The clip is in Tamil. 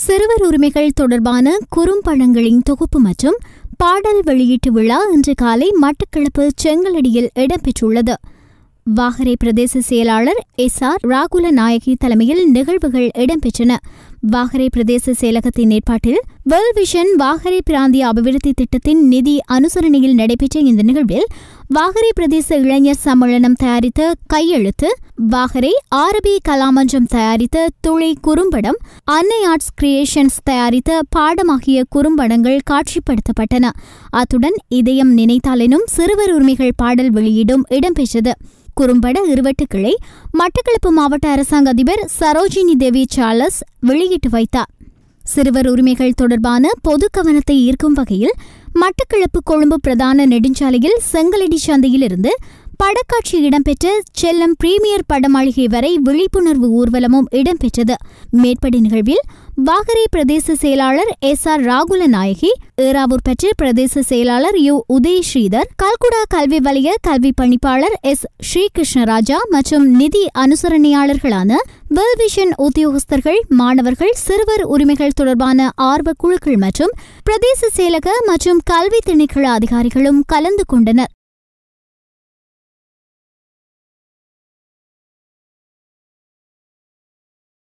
சிறுவர் உரிமைகள் தொடர்பான குறும்படங்களின் தொகுப்பு மற்றும் பாடல் வெளியீட்டு விழா இன்று காலை மட்டக்களப்பு செங்கலடியில் இடம்பெற்றுள்ளது வாகரை பிரதேச செயலாளர் எஸ் ஆர் ராகுல நாயகி தலைமையில் நிகழ்வுகள் இடம்பெற்றன வாகரை பிரதேச செயலகத்தின் ஏற்பாட்டில் வேர்ல் விஷன் வாகரை பிராந்திய அபிவிருத்தி திட்டத்தின் நிதி அனுசரணையில் நடைபெற்ற இந்த நிகழ்வில் வாகரை பிரதேச இளைஞர் சம்மேளனம் தயாரித்த கையெழுத்து வாகரை ஆரபி கலாமன்றம் தயாரித்த துளை குறும்படம் அன்னை ஆர்ட்ஸ் கிரியேஷன்ஸ் தயாரித்த பாடமாகிய குறும்படங்கள் காட்சிப்படுத்தப்பட்டன அத்துடன் இதயம் நினைத்தாலெனும் சிறுவர் உரிமைகள் பாடல் வெளியீடும் இடம்பெற்றது குறும்பட இருவட்டு கிளை மட்டக்களப்பு மாவட்ட அரசாங்க அதிபர் சரோஜினி தேவி சார்லஸ் வெளியிட்டு வைத்தார் சிறுவர் உரிமைகள் தொடர்பான பொது கவனத்தை ஈர்க்கும் வகையில் மட்டக்களப்பு கொழும்பு பிரதான நெடுஞ்சாலையில் செங்கலடி சந்தையிலிருந்து படக்காட்சி இடம்பெற்ற செல்லம் பிரீமியர் படமாளிகை வரை விழிப்புணர்வு ஊர்வலமும் இடம்பெற்றது மேற்படி நிகழ்வில் வாகரை பிரதேச செயலாளர் S R Ragulanayaki Eravur பெற்ற பிரதேச செயலாளர் யு உதய் ஸ்ரீதர் கல்குடா கல்வி வலய கல்வி பணிப்பாளர் எஸ் ஸ்ரீகிருஷ்ணராஜா மற்றும் நிதி அனுசரணையாளர்களான வெல்விஷன் உத்தியோகஸ்தர்கள் மாணவர்கள் சிறுவர் உரிமைகள் தொடர்பான ஆர்வ குழுக்கள் மற்றும் பிரதேச செயலக மற்றும் கல்வி திணைக்கள அதிகாரிகளும் கலந்து கொண்டனர்